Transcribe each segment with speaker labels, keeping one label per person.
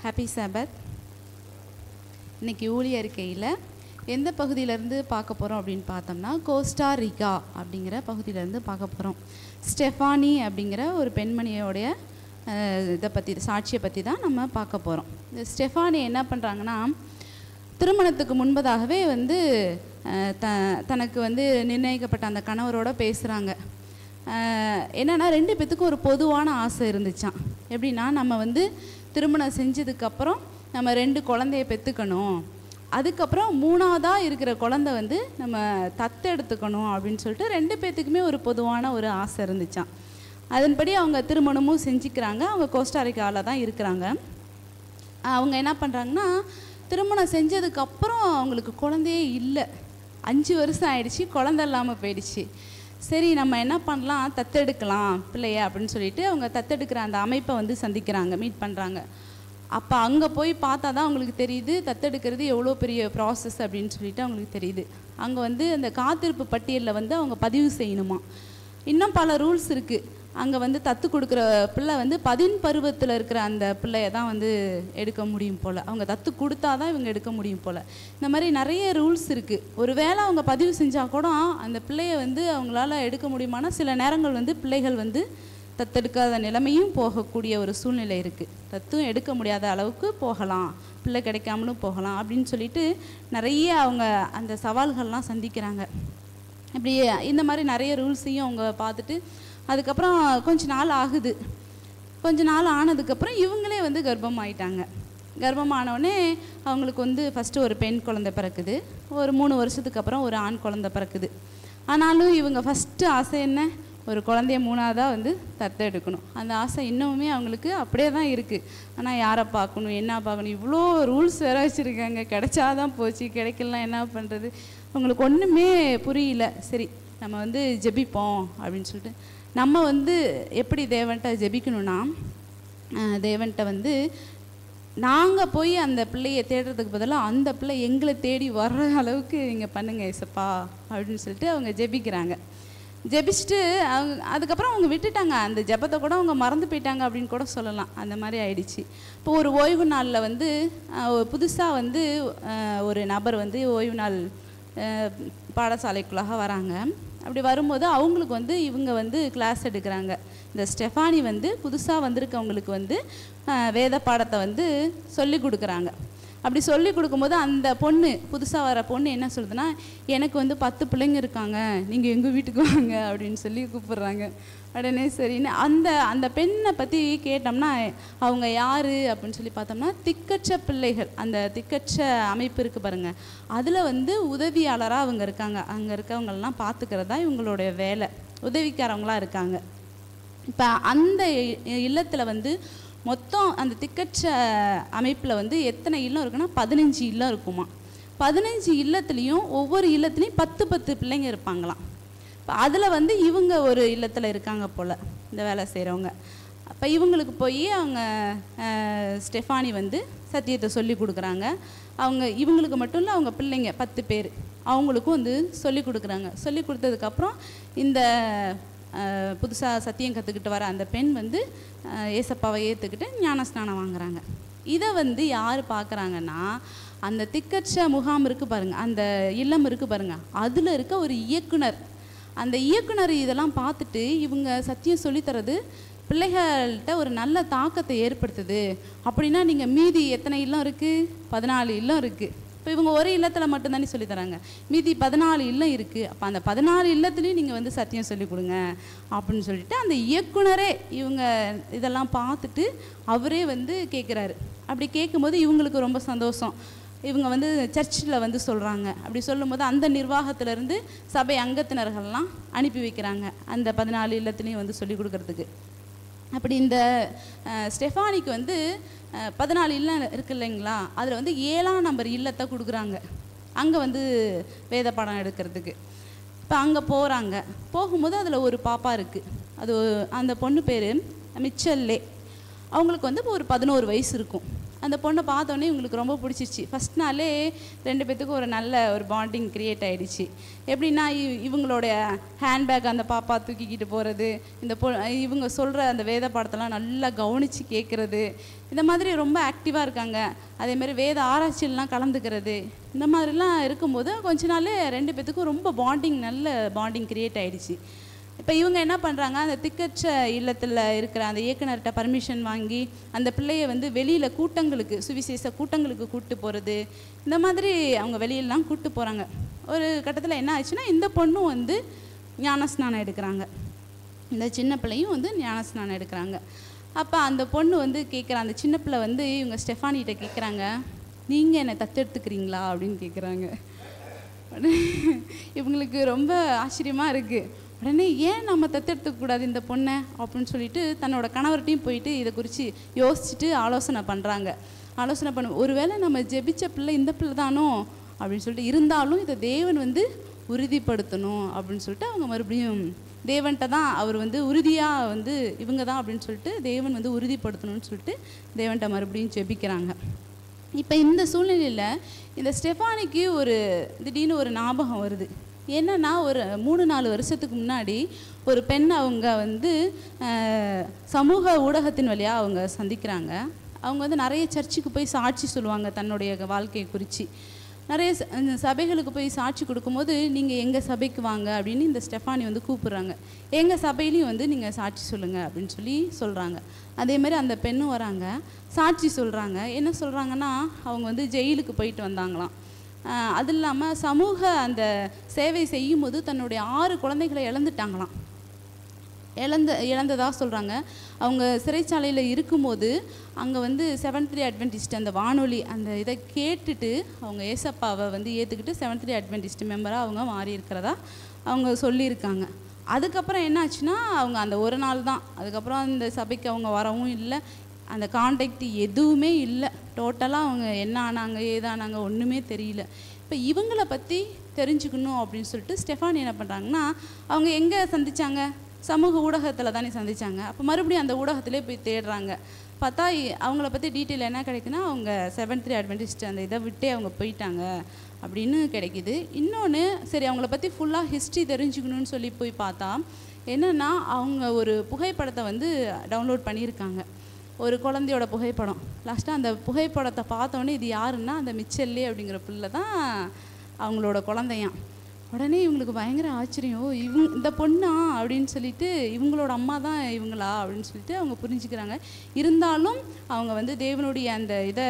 Speaker 1: happy சபத் இன்னைக்கு ஊழிய அறிக்கையில் எந்த பகுதியிலேருந்து பார்க்க போகிறோம் அப்படின்னு பார்த்தோம்னா கோஸ்டா ரிகா அப்படிங்கிற பகுதியிலேருந்து பார்க்க போகிறோம் ஸ்டெஃபானி அப்படிங்கிற ஒரு பெண்மணியோடைய அஹ், இதை பற்றி சாட்சியை பற்றி தான் நம்ம பார்க்க போகிறோம் இந்த ஸ்டெஃபானி என்ன பண்ணுறாங்கன்னா திருமணத்துக்கு முன்பதாகவே வந்து அஹ், த தனக்கு வந்து நிர்ணயிக்கப்பட்ட அந்த கணவரோட பேசுகிறாங்க என்னன்னா ரெண்டு பேத்துக்கும் ஒரு பொதுவான ஆசை இருந்துச்சாம் எப்படின்னா நம்ம வந்து திருமணம் செஞ்சதுக்கப்புறம் நம்ம ரெண்டு குழந்தைய பெற்றுக்கணும் அதுக்கப்புறம் மூணாவதாக இருக்கிற குழந்தை வந்து நம்ம தத்தெடுத்துக்கணும் அப்படின்னு சொல்லிட்டு ரெண்டு பேத்துக்குமே ஒரு பொதுவான ஒரு ஆசை இருந்துச்சாம் அதன்படி அவங்க திருமணமும் செஞ்சுக்கிறாங்க அவங்க கோஸ்டாரிக்காவில் தான் இருக்கிறாங்க அவங்க என்ன பண்ணுறாங்கன்னா திருமணம் செஞ்சதுக்கப்புறம் அவங்களுக்கு குழந்தையே இல்லை அஞ்சு வருஷம் ஆயிடுச்சு குழந்தை இல்லாமல் போயிடுச்சு சரி நம்ம என்ன பண்ணலாம் தத்தெடுக்கலாம் பிள்ளைய அப்படின்னு சொல்லிட்டு அவங்க தத்தெடுக்கிற அந்த அமைப்பை வந்து சந்திக்கிறாங்க மீட் பண்ணுறாங்க அப்போ அங்கே போய் பார்த்தா தான் அவங்களுக்கு தெரியுது தத்தெடுக்கிறது எவ்வளோ பெரிய ப்ராசஸ் அப்படின்னு சொல்லிட்டு அவங்களுக்கு தெரியுது அங்கே வந்து அந்த காத்திருப்பு பட்டியலில் வந்து அவங்க பதிவு செய்யணுமா இன்னும் பல ரூல்ஸ் இருக்குது அங்கே வந்து தத்து கொடுக்குற பிள்ளை வந்து பதின் பருவத்தில் இருக்கிற அந்த பிள்ளைய தான் வந்து எடுக்க முடியும் போல் அவங்க தத்து கொடுத்தா தான் இவங்க எடுக்க முடியும் போல் இந்த மாதிரி நிறைய ரூல்ஸ் இருக்குது ஒருவேளை அவங்க பதிவு செஞ்சால் கூட அந்த பிள்ளைய வந்து அவங்களால எடுக்க முடியுமானா சில நேரங்கள் வந்து பிள்ளைகள் வந்து தத்தெடுக்காத நிலைமையும் போகக்கூடிய ஒரு சூழ்நிலை இருக்குது தத்தும் எடுக்க முடியாத அளவுக்கு போகலாம் பிள்ளை கிடைக்காமலும் போகலாம் அப்படின்னு சொல்லிட்டு நிறைய அவங்க அந்த சவால்கள்லாம் சந்திக்கிறாங்க இப்படி இந்த மாதிரி நிறைய ரூல்ஸையும் அவங்க பார்த்துட்டு அதுக்கப்புறம் கொஞ்ச நாள் ஆகுது கொஞ்ச நாள் ஆனதுக்கப்புறம் இவங்களே வந்து கர்ப்பம் ஆயிட்டாங்க கர்ப்பமானவுடனே அவங்களுக்கு வந்து ஃபஸ்ட்டு ஒரு பெண் குழந்தை பிறக்குது ஒரு மூணு வருஷத்துக்கு அப்புறம் ஒரு ஆண் குழந்தை பிறக்குது ஆனாலும் இவங்க ஃபஸ்ட்டு ஆசை என்ன ஒரு குழந்தைய மூணாவதாக வந்து தத்தெடுக்கணும் அந்த ஆசை இன்னுமே அவங்களுக்கு அப்படியே தான் இருக்குது ஆனால் யாரை பார்க்கணும் என்ன பார்க்கணும் இவ்வளோ ரூல்ஸ் வேற வச்சுருக்காங்க கிடைச்சாதான் போச்சு கிடைக்கலாம் என்ன பண்ணுறது அவங்களுக்கு ஒன்றுமே புரியல சரி நம்ம வந்து ஜெபிப்போம் அப்படின்னு சொல்லிட்டு நம்ம வந்து எப்படி தேவன்கிட்ட ஜெபிக்கணும்னா அஹ் தேவன்கிட்ட வந்து நாங்கள் போய் அந்த பிள்ளையை தேடுறதுக்கு பதிலாக அந்த பிள்ளை எங்களை தேடி வர்ற அளவுக்கு நீங்கள் பண்ணுங்க ஏசப்பா அப்படின்னு சொல்லிட்டு அவங்க ஜெபிக்கிறாங்க ஜெபிச்சுட்டு அவங்க அதுக்கப்புறம் அவங்க விட்டுட்டாங்க அந்த ஜெபத்தை கூட அவங்க மறந்து போயிட்டாங்க அப்படின்னு கூட சொல்லலாம் அந்த மாதிரி ஆயிடுச்சு இப்போ ஒரு ஓய்வு நாளில் வந்து புதுசாக வந்து அஹ், ஒரு நபர் வந்து ஓய்வு நாள் அஹ், பாடசாலைக்குள்ளாக வராங்க அப்படி வரும்போது அவங்களுக்கு வந்து இவங்க வந்து கிளாஸ் எடுக்கிறாங்க இந்த ஸ்டெஃபானி வந்து புதுசாக வந்திருக்கவங்களுக்கு வந்து அஹ், வேத பாடத்தை வந்து சொல்லி கொடுக்குறாங்க அப்படி சொல்லி கொடுக்கும்போது அந்த பொண்ணு புதுசாக வர பொண்ணு என்ன சொல்லுதுன்னா எனக்கு வந்து பத்து பிள்ளைங்க இருக்காங்க நீங்கள் எங்கள் வீட்டுக்கு வாங்க அப்படின்னு சொல்லி கூப்பிடுறாங்க உடனே சரின்னு அந்த அந்த பெண்ணை பற்றி கேட்டோம்னா அவங்க யார் அப்படின்னு சொல்லி பார்த்தோம்னா திக்கற்ற பிள்ளைகள் அந்த திக்கற்ற அமைப்பு இருக்குது பாருங்க அதில் வந்து உதவியாளராக அவங்க இருக்காங்க அங்கே இருக்கவங்களெலாம் பார்த்துக்கிறது தான் இவங்களுடைய வேலை உதவிக்காரவங்களாக இருக்காங்க இப்போ அந்த இ- இல்லத்துல வந்து மொத்தம் அந்த திக்கற்ற அமைப்பில் வந்து எத்தனை இல்லம் இருக்குன்னா பதினஞ்சு இல்லம் இருக்குமா பதினஞ்சு இல்லத்துலேயும் ஒவ்வொரு இல்லத்துலேயும் பத்து பத்து பிள்ளைங்க இருப்பாங்களாம் இப்போ அதில் வந்து இவங்க ஒரு இல்லத்தில் இருக்காங்க போல் இந்த வேலை செய்கிறவங்க அப்போ இவங்களுக்கு போய் அவங்க அஹ், ஸ்டெஃபானி வந்து சத்தியத்தை சொல்லி கொடுக்குறாங்க அவங்க இவங்களுக்கு மட்டும் இல்லை அவங்க பிள்ளைங்க பத்து பேர் அவங்களுக்கும் வந்து சொல்லி கொடுக்குறாங்க சொல்லி கொடுத்ததுக்கப்புறம் இந்த புதுசாக சத்தியம் கற்றுக்கிட்டு வர அந்த பெண் வந்து அஹ், ஏசப்பாவை ஏற்றுக்கிட்டு ஞானஸ்நானம் வாங்குறாங்க இதை வந்து யார் பார்க்குறாங்கன்னா அந்த திக்கற்ற முகாம் இருக்குது பாருங்கள் அந்த இல்லம் இருக்குது பாருங்கள் அதில் இருக்க ஒரு இயக்குனர் அந்த இயக்குனர் இதெல்லாம் பார்த்துட்டு இவங்க சத்தியம் சொல்லித்தரது பிள்ளைகள்கிட்ட ஒரு நல்ல தாக்கத்தை ஏற்படுத்துது அப்படின்னா நீங்கள் மீதி எத்தனை இல்லம் இருக்குது பதினாலு இல்லம் இருக்குது இப்போ இவங்க ஒரு இல்லத்தில் மட்டும்தானே சொல்லித் தராங்க மீதி பதினாலு இல்லம் இருக்குது அப்போ அந்த பதினாலு இல்லத்துலேயும் நீங்கள் வந்து சத்தியம் சொல்லிக் கொடுங்க அப்படின்னு சொல்லிட்டு அந்த இயக்குனரே இவங்க இதெல்லாம் பார்த்துட்டு அவரே வந்து கேட்குறாரு அப்படி கேட்கும்போது இவங்களுக்கு ரொம்ப சந்தோஷம் இவங்க வந்து சர்ச்சில் வந்து சொல்கிறாங்க அப்படி சொல்லும்போது அந்த நிர்வாகத்திலேருந்து சபை அங்கத்தினர்கள்லாம் அனுப்பி வைக்கிறாங்க அந்த பதினாலு இல்லத்துலேயும் வந்து சொல்லி கொடுக்கறதுக்கு அப்படி இந்த அஹ், ஸ்டெஃபானிக்கு வந்து அஹ், பதினாலு இல்லம் இருக்கு இல்லைங்களா அதில் வந்து ஏழாம் நம்பர் இல்லத்தை கொடுக்குறாங்க அங்கே வந்து வேத பாடம் எடுக்கிறதுக்கு இப்போ அங்கே போகிறாங்க போகும்போது அதில் ஒரு பாப்பா இருக்குது அது அந்த பொண்ணு பேர் மிச்சல்லே அவங்களுக்கு வந்து இப்போ ஒரு பதினோரு வயசு இருக்கும் அந்த பொண்ணை பார்த்தோன்னே இவங்களுக்கு ரொம்ப பிடிச்சிருச்சு ஃபஸ்ட் நாளே ரெண்டு பேத்துக்கும் ஒரு நல்ல ஒரு பாண்டிங் க்ரியேட் ஆயிடுச்சு எப்படின்னா இ- இவங்களுடைய ஹேண்ட்பேக் அந்த பாப்பா தூக்கிக்கிட்டு போகிறது இந்த பொ இவங்க சொல்கிற அந்த வேத பாடத்தெல்லாம் நல்லா கவனித்து கேட்குறது இந்த மாதிரி ரொம்ப ஆக்டிவாக இருக்காங்க அதே மாதிரி வேத ஆராய்ச்சியெல்லாம் கலந்துக்கிறது இந்த மாதிரிலாம் இருக்கும்போது கொஞ்ச நாள் ரெண்டு பேத்துக்கும் ரொம்ப பாண்டிங் நல்ல பாண்டிங் க்ரியேட் ஆயிடுச்சு இப்போ இவங்க என்ன பண்ணுறாங்க அந்த திக்கற்ற இல்லத்தில் இருக்கிற அந்த இயக்குனர்கிட்ட பர்மிஷன் வாங்கி அந்த பிள்ளைய வந்து வெளியில் கூட்டங்களுக்கு சுவிசேஷ கூட்டங்களுக்கு கூப்பிட்டு போகிறது இந்த மாதிரி அவங்க வெளியிலலாம் கூப்பிட்டு போகிறாங்க ஒரு கட்டத்தில் என்ன ஆச்சுன்னா இந்த பொண்ணும் வந்து ஞானஸ்நானம் எடுக்கிறாங்க இந்த சின்ன பிள்ளையும் வந்து ஞானஸ்நானம் எடுக்கிறாங்க அப்போ அந்த பொண்ணு வந்து கேட்குற அந்த சின்ன பிள்ளை வந்து இவங்க ஸ்டெஃபானிகிட்ட கேட்குறாங்க நீங்கள் என்னை தத்தெடுத்துக்கிறீங்களா அப்படின்னு கேட்குறாங்க உடனே இவங்களுக்கு ரொம்ப ஆச்சரியமாக இருக்குது உடனே ஏன் நம்ம தத்தெடுத்துக்க கூடாது இந்த பொண்ணை அப்படின்னு சொல்லிட்டு தன்னோட கணவர்கிட்டையும் போயிட்டு இதை குறித்து யோசிச்சுட்டு ஆலோசனை பண்ணுறாங்க ஆலோசனை பண்ண ஒருவேளை நம்ம ஜெபிச்ச பிள்ளை இந்த பிள்ளை தானோ அப்படின்னு சொல்லிட்டு இருந்தாலும் இதை தேவன் வந்து உறுதிப்படுத்தணும் அப்படின்னு சொல்லிட்டு அவங்க மறுபடியும் தேவன்கிட்ட தான் அவர் வந்து உறுதியாக வந்து இவங்க தான் அப்படின்னு சொல்லிட்டு தேவன் வந்து உறுதிப்படுத்தணும்னு சொல்லிட்டு தேவன்கிட்ட மறுபடியும் ஜெபிக்கிறாங்க இப்போ இந்த சூழ்நிலையில் இந்த ஸ்டெஃபானிக்கு ஒரு திடீர்னு ஒரு ஞாபகம் வருது என்னன்னா ஒரு மூணு நாலு வருஷத்துக்கு முன்னாடி ஒரு பெண் அவங்க வந்து அஹ், சமூக ஊடகத்தின் வழியாக அவங்க சந்திக்கிறாங்க அவங்க வந்து நிறைய சர்ச்சுக்கு போய் சாட்சி சொல்லுவாங்க தன்னுடைய வாழ்க்கையை குறித்து நிறைய ச- இந்த சபைகளுக்கு போய் சாட்சி கொடுக்கும்போது நீங்கள் எங்கள் சபைக்கு வாங்க அப்படின்னு இந்த ஸ்டெஃபானி வந்து கூப்பிடுறாங்க எங்கள் சபையிலையும் வந்து நீங்கள் சாட்சி சொல்லுங்கள் அப்படின்னு சொல்லி சொல்கிறாங்க அதே மாதிரி அந்த பெண்ணும் வராங்க சாட்சி சொல்கிறாங்க என்ன சொல்கிறாங்கன்னா அவங்க வந்து ஜெயிலுக்கு போயிட்டு வந்தாங்களாம் ஆஹ் அது இல்லாமல் சமூக அந்த சேவை செய்யும்போது தன்னுடைய ஆறு குழந்தைகளை இழந்துட்டாங்களாம் இழந்த இழந்ததாக சொல்கிறாங்க அவங்க சிறைச்சாலையில் இருக்கும்போது அங்கே வந்து செவன்த் டே அட்வென்டிஸ்ட் அந்த வானொலி அந்த இதை கேட்டுட்டு அவங்க ஏசப்பாவை வந்து ஏற்றுக்கிட்டு செவன்த் டே அட்வென்டிஸ்ட் மெம்பராக அவங்க மாறி இருக்கிறதா அவங்க சொல்லியிருக்காங்க அதுக்கப்புறம் என்னாச்சுன்னா அவங்க அந்த ஒரு நாள் தான் அதுக்கப்புறம் அந்த சபைக்கு அவங்க வரவும் இல்லை அந்த காண்டாக்ட் எதுவுமே இல்லை டோட்டலாக அவங்க என்ன ஆனாங்க ஏதானாங்க ஒன்றுமே தெரியல இப்போ இவங்கள பற்றி தெரிஞ்சுக்கணும் அப்படின்னு சொல்லிட்டு ஸ்டெஃபானி என்ன பண்ணுறாங்கன்னா அவங்க எங்கே சந்திச்சாங்க சமூக ஊடகத்தில் தானே சந்திச்சாங்க அப்போ மறுபடியும் அந்த ஊடகத்திலே போய் தேடுறாங்க பார்த்தா இ- அவங்கள பற்றி டீட்டெயில் என்ன கிடைக்குன்னா அவங்க செவன்த் த்ரீ அட்வென்டிஸ்ட் அந்த இதை விட்டே அவங்க போயிட்டாங்க அப்படின்னு கிடைக்குது இன்னொன்று சரி அவங்கள பற்றி ஃபுல்லாக ஹிஸ்ட்ரி தெரிஞ்சுக்கணும்னு சொல்லி போய் பார்த்தா என்னென்னா அவங்க ஒரு புகைப்படத்தை வந்து டவுன்லோட் பண்ணியிருக்காங்க ஒரு குழந்தையோட புகைப்படம் லாஸ்ட்டாக அந்த புகைப்படத்தை பார்த்தோன்னே இது யாருன்னா அந்த மிச்சல்லி அப்படிங்கிற பிள்ளை தான் அவங்களோட குழந்தையாம் உடனே இவங்களுக்கு பயங்கர ஆச்சரியம் ஓ, இவங்க இந்த பொண்ணா அப்படின்னு சொல்லிட்டு இவங்களோட அம்மா தான் இவங்களா அப்படின்னு சொல்லிட்டு அவங்க புரிஞ்சுக்கிறாங்க இருந்தாலும் அவங்க வந்து தேவனுடைய அந்த இதை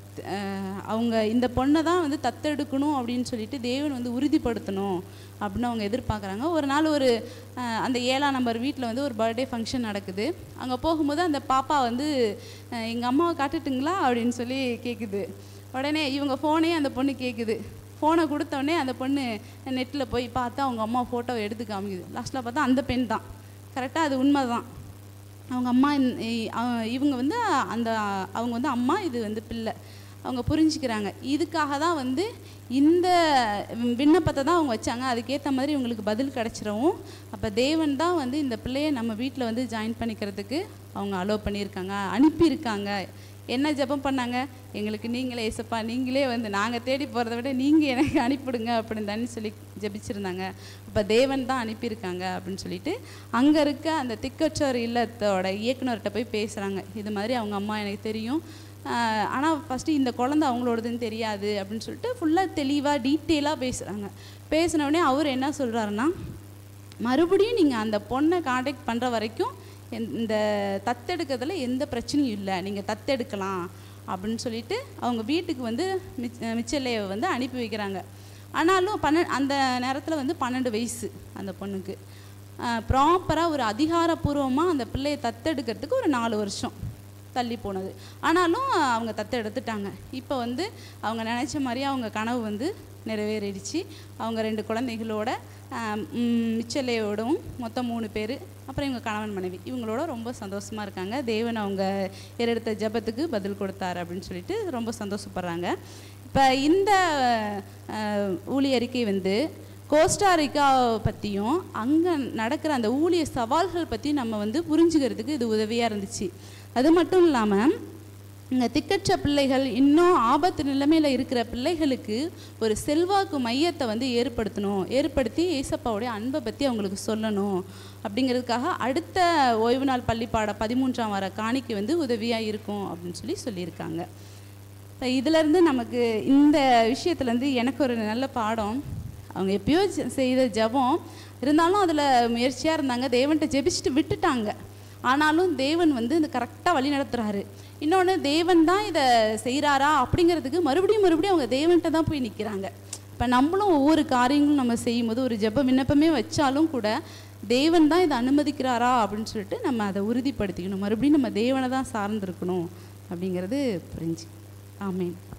Speaker 1: அஹ், அவங்க இந்த பொண்ணை தான் வந்து தத்தெடுக்கணும் அப்படின்னு சொல்லிட்டு தேவன் வந்து உறுதிப்படுத்தணும் அப்படின்னு அவங்க எதிர்பார்க்குறாங்க ஒரு நாள் ஒரு அஹ், அந்த ஏழாம் நம்பர் வீட்டில் வந்து ஒரு பர்த்டே ஃபங்க்ஷன் நடக்குது அங்கே போகும்போது அந்த பாப்பா வந்து எங்கள் அம்மாவை காட்டுட்டுங்களா அப்படின்னு சொல்லி கேட்குது உடனே இவங்க ஃபோனே அந்த பொண்ணு கேட்குது ஃபோனை கொடுத்தோடனே அந்த பொண்ணு நெட்டில் போய் பார்த்தா அவங்க அம்மா ஃபோட்டோவை எடுத்து காமிக்குது லாஸ்ட்டில் பார்த்தா அந்த பெண் தான் கரெக்டாக அது உண்மை தான் அவங்க அம்மா இந்த- இ- அவ- இவங்க வந்து அந்த அவங்க வந்து அம்மா இது வந்து பிள்ளை அவங்க புரிஞ்சுக்கிறாங்க இதுக்காக தான் வந்து இந்த விண்ணப்பத்தை தான் அவங்க வச்சாங்க அதுக்கேற்ற மாதிரி இவங்களுக்கு பதில் கிடச்சிரவும் அப்போ தேவன் தான் வந்து இந்த பிள்ளைய நம்ம வீட்டில் வந்து ஜாயின் பண்ணிக்கிறதுக்கு அவங்க அலோவ் பண்ணியிருக்காங்க அனுப்பியிருக்காங்க என்ன ஜெபம் பண்ணாங்க எங்களுக்கு நீங்களே ஏசப்பா நீங்களே வந்து நாங்கள் தேடி போகிறத விட நீங்கள் எனக்கு அனுப்பிவிடுங்க அப்படின்னு தானே சொல்லி ஜெபிச்சிருந்தாங்க அப்போ தேவன் தான் அனுப்பியிருக்காங்க அப்படின்னு சொல்லிட்டு அங்கே இருக்க அந்த திக்கச்சோர் இல்லத்தோட இயக்குனர்கிட்ட போய் பேசுகிறாங்க இது மாதிரி அவங்க அம்மா எனக்கு தெரியும் ஆனால் ஃபஸ்ட்டு இந்த குழந்தை அவங்களோடதுன்னு தெரியாது அப்படின்னு சொல்லிட்டு ஃபுல்லாக தெளிவாக டீட்டெயிலாக பேசுகிறாங்க பேசின உடனே அவர் என்ன சொல்கிறாருன்னா மறுபடியும் நீங்கள் அந்த பொண்ணை காண்டாக்ட் பண்ணுற வரைக்கும் எந்த- இந்த தத்தெடுக்கிறதுல எந்த பிரச்சனையும் இல்லை நீங்கள் தத்தெடுக்கலாம் அப்படின்னு சொல்லிட்டு அவங்க வீட்டுக்கு வந்து மிச் மிச்சல்லையை வந்து அனுப்பி வைக்கிறாங்க ஆனாலும் பன்ன அந்த நேரத்தில் வந்து பன்னெண்டு வயசு அந்த பொண்ணுக்கு ப்ராப்பராக ஒரு அதிகாரப்பூர்வமாக அந்த பிள்ளையை தத்தெடுக்கிறதுக்கு ஒரு நாலு வருஷம் தள்ளி போனது ஆனாலும் அவங்க தத்து எடுத்துட்டாங்க இப்போ வந்து அவங்க நினச்ச மாதிரி அவங்க கனவு வந்து நிறைவேறிடுச்சு அவங்க ரெண்டு குழந்தைகளோட ஆம், ம், மிச்சலையோடவும் மொத்தம் மூணு பேர் அப்புறம் இவங்க கணவன் மனைவி இவங்களோட ரொம்ப சந்தோஷமாக இருக்காங்க தேவன் அவங்க ஏறெடுத்த ஜெபத்துக்கு பதில் கொடுத்தாரு அப்படின்னு சொல்லிட்டு ரொம்ப சந்தோஷப்படுறாங்க இப்போ இந்த அஹ், ஊழிய அறிக்கை வந்து கோஸ்டாரிக்காவை பற்றியும் அங்கே நடக்கிற அந்த ஊழிய சவால்கள் பற்றி நம்ம வந்து புரிஞ்சுக்கிறதுக்கு இது உதவியாக இருந்துச்சு அது மட்டும் இல்லாமல் இங்கே திக்கற்ற பிள்ளைகள் இன்னும் ஆபத்து நிலைமையில் இருக்கிற பிள்ளைகளுக்கு ஒரு செல்வாக்கு மையத்தை வந்து ஏற்படுத்தணும் ஏற்படுத்தி ஏசப்பாவுடைய அன்பை பற்றி அவங்களுக்கு சொல்லணும் அப்படிங்கிறதுக்காக அடுத்த ஓய்வு நாள் பள்ளிப்பாட பதிமூன்றாம் வார காணிக்கை வந்து உதவியாக இருக்கும் அப்படின்னு சொல்லி சொல்லியிருக்காங்க இப்போ இதிலேருந்து நமக்கு இந்த விஷயத்துலேருந்து எனக்கு ஒரு நல்ல பாடம் அவங்க எப்பயோ செ- செய்த ஜெபம் இருந்தாலும் அதில் முயற்சியாக இருந்தாங்க தேவன்கிட்ட ஜெபிச்சுட்டு விட்டுட்டாங்க ஆனாலும் தேவன் வந்து இந்த கரெக்டாக வழி நடத்துகிறாரு இன்னொன்று தேவன் தான் இதை செய்கிறாரா அப்படிங்கிறதுக்கு மறுபடியும் மறுபடியும் அவங்க தேவன்கிட்ட தான் போய் நிற்கிறாங்க இப்போ நம்மளும் ஒவ்வொரு காரியங்களும் நம்ம செய்யும்போது ஒரு ஜெப விண்ணப்பமே வச்சாலும் கூட தேவன் தான் இதை அனுமதிக்கிறாரா அப்படின்னு சொல்லிட்டு நம்ம அதை உறுதிப்படுத்திக்கணும் மறுபடியும் நம்ம தேவனை தான் சார்ந்திருக்கணும் அப்படிங்கிறது புரிஞ்சு ஆமென்